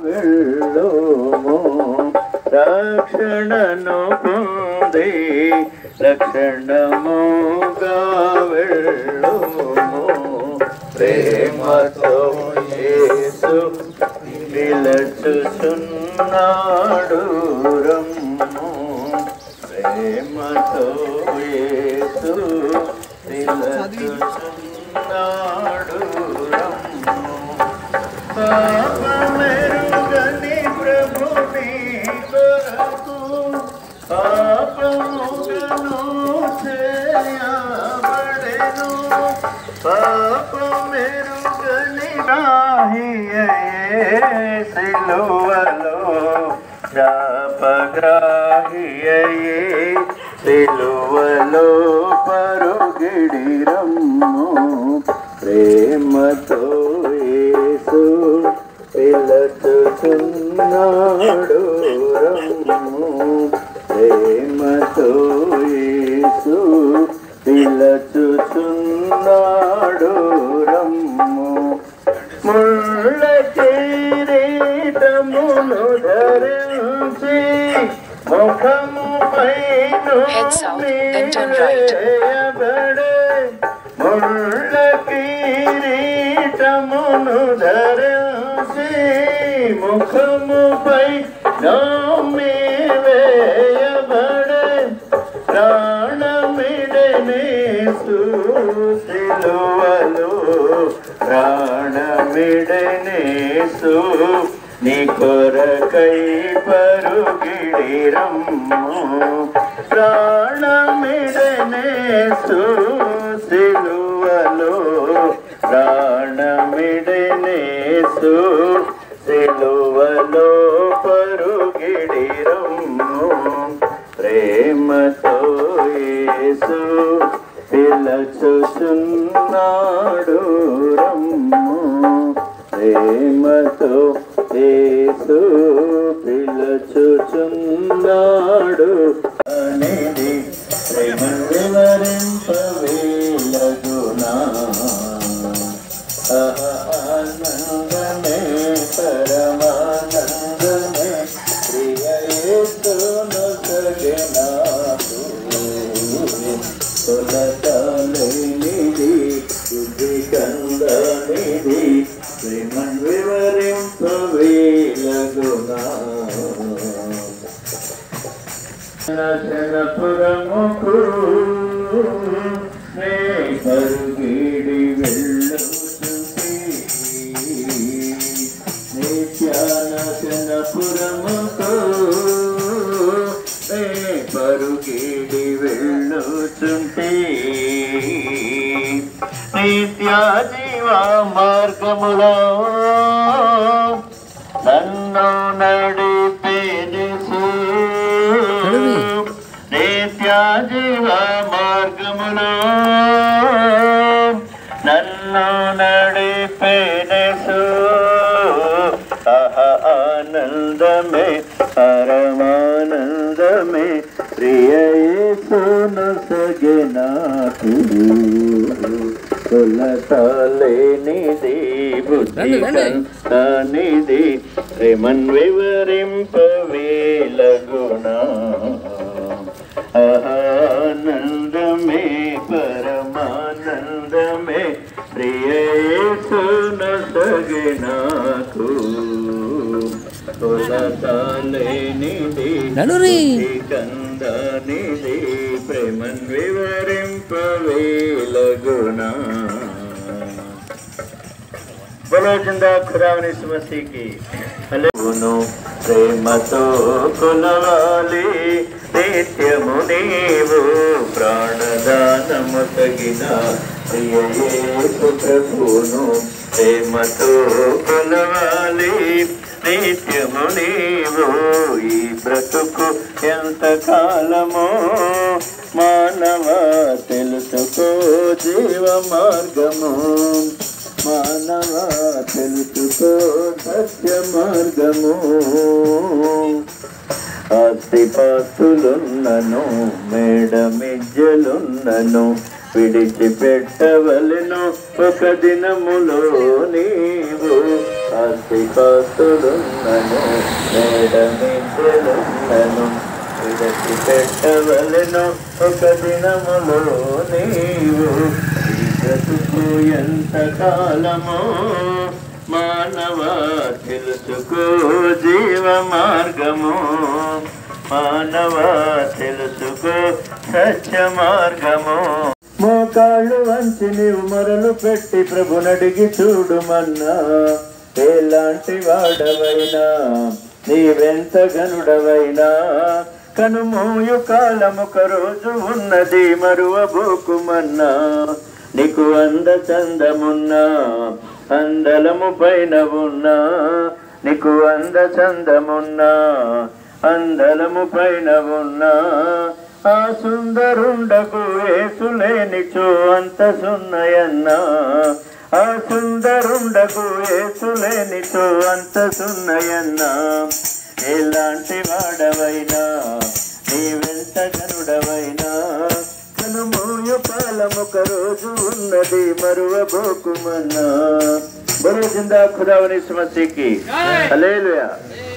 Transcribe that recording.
వెళ్ళుము రక్షణను పొంది లక్షణముగా వెళ్ళుము ప్రేమతో యేసు నిలచుచున్నాడు రమ్ము ప్రేమతో యేసు నిలచుచున్నాడు రమ్ము పాపమెరుగని ప్రభుని కొరకు పాపముగను చేయబడెను పాపమెరుగని రాహియే సిలువలో శాపగ్రాహియే సిలువలో పరుగిడి రమ్ము ప్రేమతో యేసు పిలచుచున్నాడు రమ్ము ప్రేమతో యేసు పిలచుచున్నాడు రమ్ము ముళ్ళ కిరీటమును ధరించి ముఖము పైన Head south, then turn right. ముళ్ళ కిరీటమును ధరించి ముఖముపై నోమి వేయబడే ప్రాణమిడనే సిలువలు ప్రాణమిడనే నీ కొరకై పరుగిడి రమ్ము ప్రాణమిడనే సిలువలో ప్రాణమిడనే సిలువలో పరుగిడి రమ్ము ప్రేమతో యేసు పిలచుచున్నాడు రమ్ము ప్రేమతో యేసు పిలచుచున్నాడు అనేది ప్రేమ వివరింపవేలగునా ఆనందమే పరమానందమే ప్రియ యేసును సగనాకు తొలతలేనిది బుద్ధి కందనిది ప్రేమన్ వివరింపవేలగునా శనపురముకు నే కరుగిడి వెళ్ళుచుంటి నిత్యాన శనపురముకు నే పరుగిడి వెళ్ళుచుంటి నిత్య జీవ మార్గములో నన్ను నడిపే నిత్య జీవ మార్గములో నన్ను నడిపేనసు ఆనందమే పరమానందమే ప్రియ యేసును సగనాకు కొలతాలేనిది బుద్ధి నిధి ప్రేమన్ వివరింపవేలగుణ ఆనందమే పరమానందమే ప్రియ యేసున సగనాకు కొలతాలేనిది నలురి. కందనిది ప్రేమన్ వివరింపవేలగుణ బలో జిందా ఖుదావని సుమసికి హలోను ప్రేమతో కొలవాలి నిత్యము నీవు ప్రాణదానము తగిన ప్రియ యేసు ప్రభును ప్రేమతో కొలవాలి నిత్యము నీవు ఈ బ్రతుకు ఎంత కాలమో మానవ తెలుసుకో జీవ మార్గము మానవ తెలుసుకో సత్య మార్గము ఆస్తిపాస్తులున్నను మేడమిజ్జలున్నను విడిచిపెట్టవలెను ఒక దినములో నీవు ఆస్తిపాస్తులున్నను మేడమిద్దెలున్నను విడచి పెట్టవలెను ఒక దినములో నీవు ఈ బ్రతుకు ఎంత కాలమో మానవ తెలుసుకో జీవ మార్గము మానవ తెలుసుకో సత్య మార్గము మోకాళ్ళు వంచి నీవు మొరలు పెట్టి ప్రభునడిగి చూడుమన్నా ఎలాంటి వాడవైనా నీవెంత గనుడవైనా కనుమూయు కాలమొక రోజు ఉన్నది మరువబోకుమన్నా నీకు అంద చందమున్నా అందలము పైన ఉన్నా నీకు అంద చందమున్నా అందలము పైన ఉన్నా ఆ సుందరుండకు ఏసులేనిచో అంత సున్నయన్నా ఆ సుందరుండకు ఏసులేనిచో అంత సున్నయన్నా ఎలాంటి వాడవైనా నీవెంత గనుడవైనా కనుమూయు కాలమొక రోజు ఉన్నది మరువబోకుమన్నా బరువు జిందా ఖుదావని సమస్యకి హల్లెలూయా